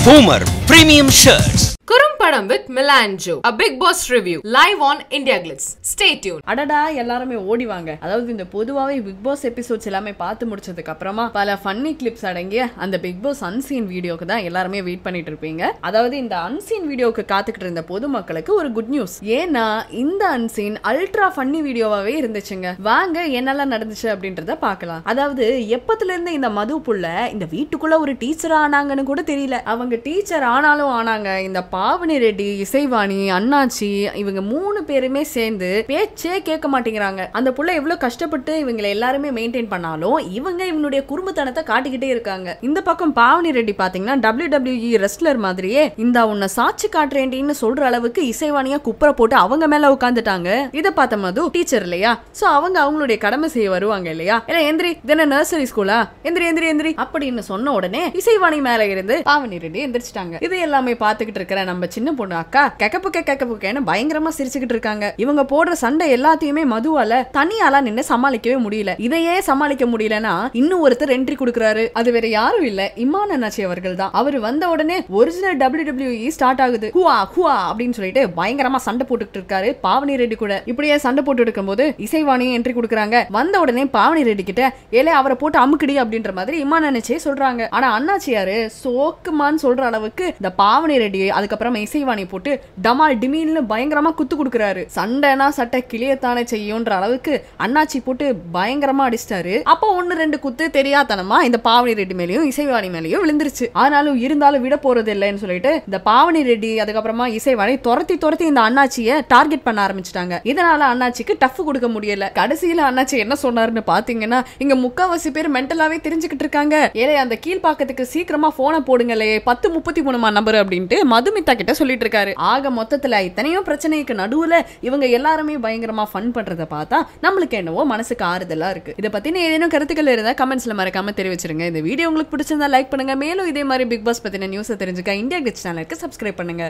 Boomer Premium Shirts. குறும்படம் with மிலான்ஜோ a big boss review live on india glitz stay tuned அடடா எல்லாருமே ஓடிவாங்க அதாவது இந்த பொதுவாவே பிக் பாஸ் எபிசோட்ஸ் எல்லாமே பார்த்து முடிச்சதுக்கு அப்புறமா பல ஃபன்னி கிளிப்ஸ் அடங்கிய அந்த பிக் பாஸ் அன்சீன் வீடியோக்கு தான் எல்லாருமே வெயிட் பண்ணிட்டு இருப்பீங்க அதாவது இந்த அன்சீன் வீடியோக்கு காத்துக்கிட்டு இருந்த பொதுமக்களுக்கு ஒரு குட் நியூஸ் ஏன்னா இந்த அன்சீன் அல்ட்ரா ஃபன்னி வீடியோவாவே இருந்துச்சுங்க வாங்க என்னெல்லாம் நடந்துச்சு அப்படின்றத பார்க்கலாம் அதாவது எப்பத்துல இருந்து இந்த மது புள்ள இந்த வீட்டுக்குள்ள ஒரு டீச்சர் ஆனாங்கன்னு கூட தெரியல அவங்க டீச்சர் ஆனாலும் ஆனாங்க இந்த பாவனி ரெட்டி இசைவாணி அண்ணாச்சி இவங்க மூணு பேருமே சேர்ந்து பேச்சே கேட்க மாட்டேங்கிறாங்க அந்த புள்ள எவ்வளவு கஷ்டப்பட்டு இவங்களை எல்லாருமே மெயின்டைன் பண்ணாலும் இவங்க இவங்களுடைய குறும்புத்தனத்தை காட்டிக்கிட்டே இருக்காங்க இந்த பக்கம் பாவனி ரெட்டி பாத்தீங்கன்னா டபிள்யூ டபிள்யூஇ ரெஸ்லர் மாதிரியே இந்த உன்னை சாட்சி காட்டுறேன்டின்னு சொல்ற அளவுக்கு இசைவாணியா குப்புற போட்டு அவங்க மேல உட்காந்துட்டாங்க இதை பார்த்த மது டீச்சர் இல்லையா சோ அவங்க அவங்களுடைய கடமை செய்ய வருவாங்க இல்லையா ஏன்னா எந்திரி தின நர்சரி ஸ்கூலா எந்திரி எந்திரி எந்திரி அப்படின்னு சொன்ன உடனே இசைவாணி மேல இருந்து பாவனி ரெட்டி எந்திரிச்சிட்டாங்க இது எல்லாமே பாத்துக்கிட்டு இருக்கிற நம்ம சின்ன பொண்ணு அக்கா கெக்கப்புக்க கெக்கப்புக்கன்னு பயங்கரமா சிரிச்சுக்கிட்டு இருக்காங்க இவங்க போடுற சண்டை எல்லாத்தையுமே மதுவால தனியால நின்னு சமாளிக்கவே முடியல இதையே சமாளிக்க முடியலன்னா இன்னும் ஒருத்தர் என்ட்ரி கொடுக்குறாரு அது வேற யாரும் இல்ல இமான் அண்ணாச்சி அவர்கள் தான் அவர் வந்த உடனே ஒரிஜினல் டபிள்யூ டபிள்யூஇ ஸ்டார்ட் ஆகுது ஹுவா ஹுவா அப்படின்னு சொல்லிட்டு பயங்கரமா சண்டை போட்டுக்கிட்டு இருக்காரு பாவனி ரெட்டி கூட இப்படியே சண்டை போட்டு இருக்கும்போது இசைவாணியும் என்ட்ரி கொடுக்குறாங்க வந்த உடனே பாவனி ரெட்டி கிட்ட ஏலே அவரை போட்டு அமுக்குடி அப்படின்ற மாதிரி இமான் அண்ணாச்சியே சொல்றாங்க ஆனா அண்ணாச்சியாரு சோக்குமான்னு சொல்ற அளவுக்கு இந்த பாவனி ரெட்டி அதுக்கப்புறம் இசைவாணி போட்டு டமால் டிமீல்னு பயங்கரமா குத்து கொடுக்குறாரு சண்டைனா சட்டை கிளியத்தானே செய்யும்ன்ற அளவுக்கு அண்ணாச்சி போட்டு பயங்கரமா அடிச்சிட்டாரு அப்போ ஒன்னு ரெண்டு குத்து தெரியாதனமா இந்த பாவனி ரெட்டி மேலயும் இசைவாணி மேலயும் விழுந்துருச்சு ஆனாலும் இருந்தாலும் விட போறது இல்லைன்னு சொல்லிட்டு இந்த பாவனி ரெட்டி அதுக்கப்புறமா இசைவாணி துரத்தி துரத்தி இந்த அண்ணாச்சிய டார்கெட் பண்ண ஆரம்பிச்சிட்டாங்க இதனால அண்ணாச்சிக்கு டஃப் கொடுக்க முடியல கடைசியில அண்ணாச்சி என்ன சொன்னாருன்னு பாத்தீங்கன்னா இங்க முக்காவாசி பேர் மென்டலாவே தெரிஞ்சுக்கிட்டு இருக்காங்க ஏலே அந்த கீழ்பாக்கத்துக்கு சீக்கிரமா போனை போடுங்களே பத்து முப்பத்தி மூணுமா நம்பர் அப்படின்ட்டு மதுமிதா கிட்ட சொல்லிட்டு இருக்காரு ஆக மொத்தத்துல இத்தனையோ பிரச்சனைக்கு நடுவுல இவங்க எல்லாருமே பயங்கரமா ஃபன் பண்றத பார்த்தா நம்மளுக்கு என்னவோ மனசுக்கு ஆறுதலா இருக்கு இதை பத்தின ஏதேனும் கருத்துக்கள் இருந்தா கமெண்ட்ஸ்ல மறக்காம தெரிவிச்சிருங்க இந்த வீடியோ உங்களுக்கு பிடிச்சிருந்தா லைக் பண்ணுங்க மேலும் இதே மாதிரி பிக் பாஸ் பத்தின நியூஸை தெரிஞ்சுக்க இந்தியா கிட்ஸ் சேனலுக்கு சப்ஸ்கிரைப் பண்ணுங்க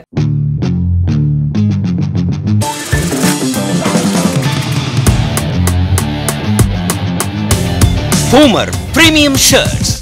Boomer Premium Shirts.